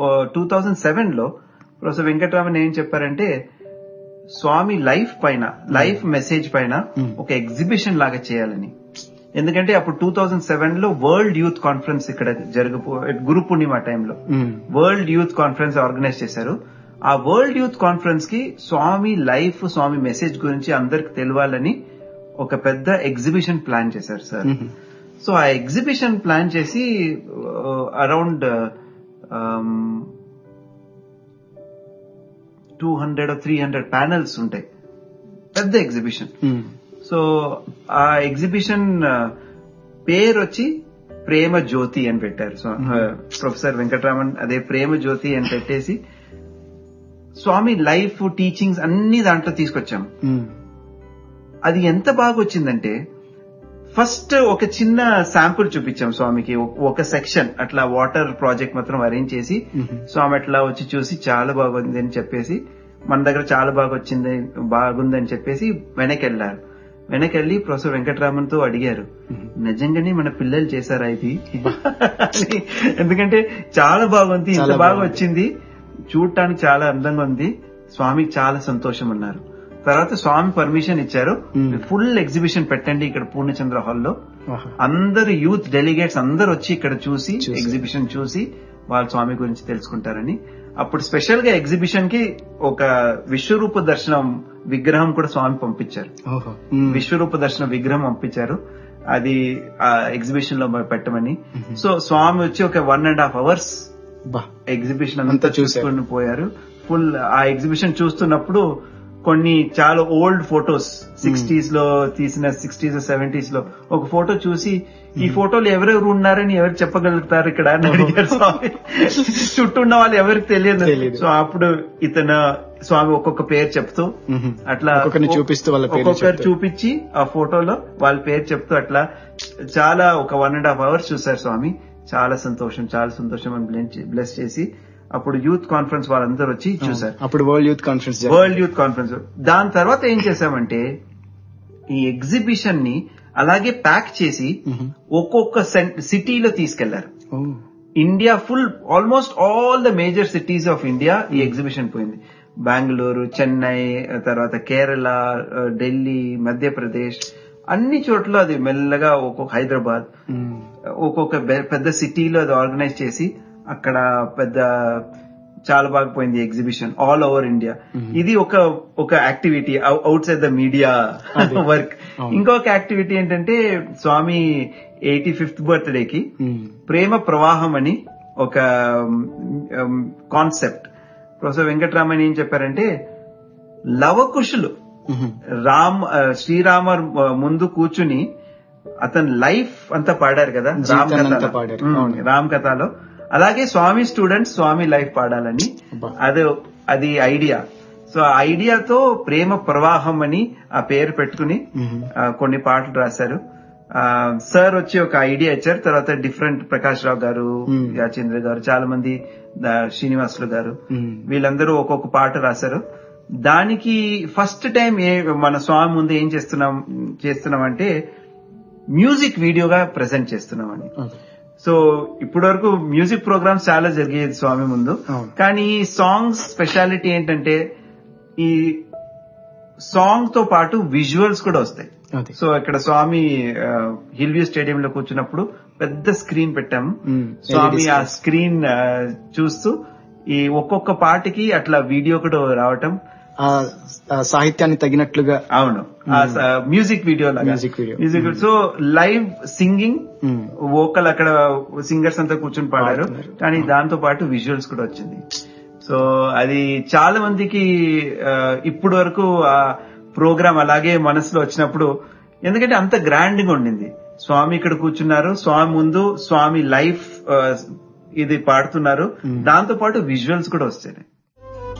two thousand seven లో professor Venkataraman ఏం చెప్పారంటే స్వామి లైఫ్ పైన లైఫ్ మెసేజ్ పైన ఒక ఎగ్జిబిషన్ లాగా చేయాలని ఎందుకంటే అప్పుడు టూ థౌజండ్ సెవెన్ లో వరల్డ్ యూత్ కాన్ఫరెన్స్ ఇక్కడ జరగపో గురు పూర్ణిమ టైంలో వరల్డ్ యూత్ కాన్ఫరెన్స్ ఆర్గనైజ్ చేశారు ఆ వరల్డ్ యూత్ కాన్ఫరెన్స్ కి స్వామి లైఫ్ స్వామి మెసేజ్ గురించి అందరికి తెలియాలని ఒక పెద్ద ఎగ్జిబిషన్ ప్లాన్ చేశారు సార్ సో ఆ ఎగ్జిబిషన్ ప్లాన్ చేసి around two hundred three hundred panels ఉంటాయి పెద్ద ఎగ్జిబిషన్ సో ఆ ఎగ్జిబిషన్ పేరు వచ్చి ప్రేమ జ్యోతి అని పెట్టారు సో ప్రొఫెసర్ వెంకటరామన్ అదే ప్రేమ జ్యోతి అని పెట్టేసి స్వామి లైఫ్ టీచింగ్స్ అన్ని దాంట్లో తీసుకొచ్చాం అది ఎంత బాగా వచ్చిందంటే ఫస్ట్ ఒక చిన్న శాంపుల్ చూపించాం స్వామికి ఒక సెక్షన్ అట్లా వాటర్ ప్రాజెక్ట్ మాత్రం అరేంజ్ చేసి స్వామి అట్లా వచ్చి చూసి చాలా బాగుంది అని చెప్పేసి మన దగ్గర చాలా బాగా వచ్చింది బాగుంది అని చెప్పేసి వెనక్కి వెళ్ళారు వెనక్కి వెళ్ళి ప్రొఫెసర్ వెంకటరామన్ తో అడిగారు నిజంగానే మన పిల్లలు చేశారా ఇది ఎందుకంటే చాలా బాగుంది ఇంత బాగా వచ్చింది చూడటానికి చాలా అందంగా ఉంది స్వామికి చాలా సంతోషం అన్నారు తర్వాత స్వామి పర్మిషన్ ఇచ్చారు ఫుల్ ఎగ్జిబిషన్ పెట్టండి ఇక్కడ పూర్ణచంద్ర హాల్లో అందరు యూత్ డెలిగేట్స్ అందరు వచ్చి ఇక్కడ చూసి ఎగ్జిబిషన్ చూసి వాళ్ళ స్వామి గురించి తెలుసుకుంటారని అప్పుడు స్పెషల్ గా ఎగ్జిబిషన్ కి ఒక విశ్వరూప దర్శనం విగ్రహం కూడా స్వామి పంపించారు విశ్వరూప దర్శన విగ్రహం పంపించారు అది ఆ ఎగ్జిబిషన్ లో పెట్టమని సో స్వామి వచ్చి ఒక one and half hours exhibition అంతా చూసుకుని పోయారు ఫుల్ ఆ ఎగ్జిబిషన్ చూస్తున్నప్పుడు కొన్ని చాలా ఓల్డ్ ఫొటోస్ సిక్స్టీస్ లో తీసిన సిక్స్టీస్ సెవెంటీస్ లో ఒక ఫోటో చూసి ఈ ఫోటోలు ఎవరెవరు ఉన్నారని ఎవరు చెప్పగలుగుతారు ఇక్కడ అని అడిగారు స్వామి చుట్టూ ఉన్న వాళ్ళు ఎవరికి తెలియదు సో అప్పుడు ఇతను స్వామి ఒక్కొక్క పేరు చెప్తూ అట్లా చూపిస్తూ వాళ్ళ ఒక్కొక్కరు చూపించి ఆ ఫోటోలో వాళ్ళ పేరు చెప్తూ అట్లా చాలా ఒక వన్ అండ్ హాఫ్ అవర్స్ చూసారు స్వామి చాలా సంతోషం చాలా సంతోషం అని బ్లెస్ చేసి అప్పుడు యూత్ కాన్ఫరెన్స్ వాళ్ళందరూ వచ్చి చూసారు అప్పుడు world youth conference world youth conference దాని తర్వాత ఏం చేశామంటే ఈ ఎగ్జిబిషన్ ని అలాగే ప్యాక్ చేసి ఒక్కొక్క సిటీలో తీసుకెళ్లారు India full almost all the major cities of India ఈ ఎగ్జిబిషన్ పోయింది బెంగళూరు చెన్నై తర్వాత కేరళ ఢిల్లీ మధ్యప్రదేశ్ అన్ని చోట్ల అది మెల్లగా ఒక్కొక్క హైదరాబాద్ ఒక్కొక్క పెద్ద సిటీలో అది ఆర్గనైజ్ చేసి అక్కడ పెద్ద చాలా బాగా పోయింది ఎగ్జిబిషన్ ఆల్ ఓవర్ ఇండియా ఇది ఒక ఒక activity outside the media work ఇంకొక యాక్టివిటీ ఏంటంటే స్వామి ఎయిటీ ఫిఫ్త్ బర్త్డేకి ప్రేమ ప్రవాహం అని ఒక కాన్సెప్ట్ ప్రొఫెసర్ వెంకటరామన్ ఏం చెప్పారంటే లవకుశులు రామ్ శ్రీరామ ముందు కూర్చుని అతని లైఫ్ అంతా పాడారు కదా రామ్ కథ రామ్ కథలో అలాగే స్వామి స్టూడెంట్స్ స్వామి లైఫ్ పాడాలని అది అది ఐడియా సో ఆ ఐడియాతో ప్రేమ ప్రవాహం అని ఆ పేరు పెట్టుకుని కొన్ని పాటలు రాశారు సార్ వచ్చి ఒక ఐడియా ఇచ్చారు తర్వాత డిఫరెంట్ ప్రకాష్ రావు గారు యాచంద్ర గారు చాలా మంది శ్రీనివాసులు గారు వీళ్ళందరూ ఒక్కొక్క పాట రాశారు దానికి ఫస్ట్ టైం ఏ మన స్వామి ముందు ఏం చేస్తున్నాం చేస్తున్నాం అంటే మ్యూజిక్ వీడియోగా ప్రెజెంట్ చేస్తున్నామని సో ఇప్పటి వరకు మ్యూజిక్ ప్రోగ్రామ్స్ చాలా జరిగేది స్వామి ముందు కానీ ఈ సాంగ్స్ స్పెషాలిటీ ఏంటంటే ఈ సాంగ్ తో పాటు విజువల్స్ కూడా వస్తాయి సో ఇక్కడ స్వామి హిల్ వ్యూ స్టేడియం లో కూర్చున్నప్పుడు పెద్ద స్క్రీన్ పెట్టాము స్వామి ఆ స్క్రీన్ చూస్తూ ఈ ఒక్కొక్క పాటకి అట్లా వీడియో కూడా రావటం సాహిత్యాన్ని తగినట్లుగా అవును music video music video music so live singing vocal అక్కడ సింగర్స్ అంతా కూర్చొని పాడారు కానీ దాంతో పాటు విజువల్స్ కూడా వచ్చింది సో అది చాలా మందికి ఇప్పుడు వరకు ఆ ప్రోగ్రామ్ అలాగే మనసులో వచ్చినప్పుడు ఎందుకంటే అంత గ్రాండ్ గా ఉండింది స్వామి ఇక్కడ కూర్చున్నారు స్వామి ముందు స్వామి లైఫ్ ఇది పాడుతున్నారు దాంతో పాటు విజువల్స్ కూడా వస్తాయి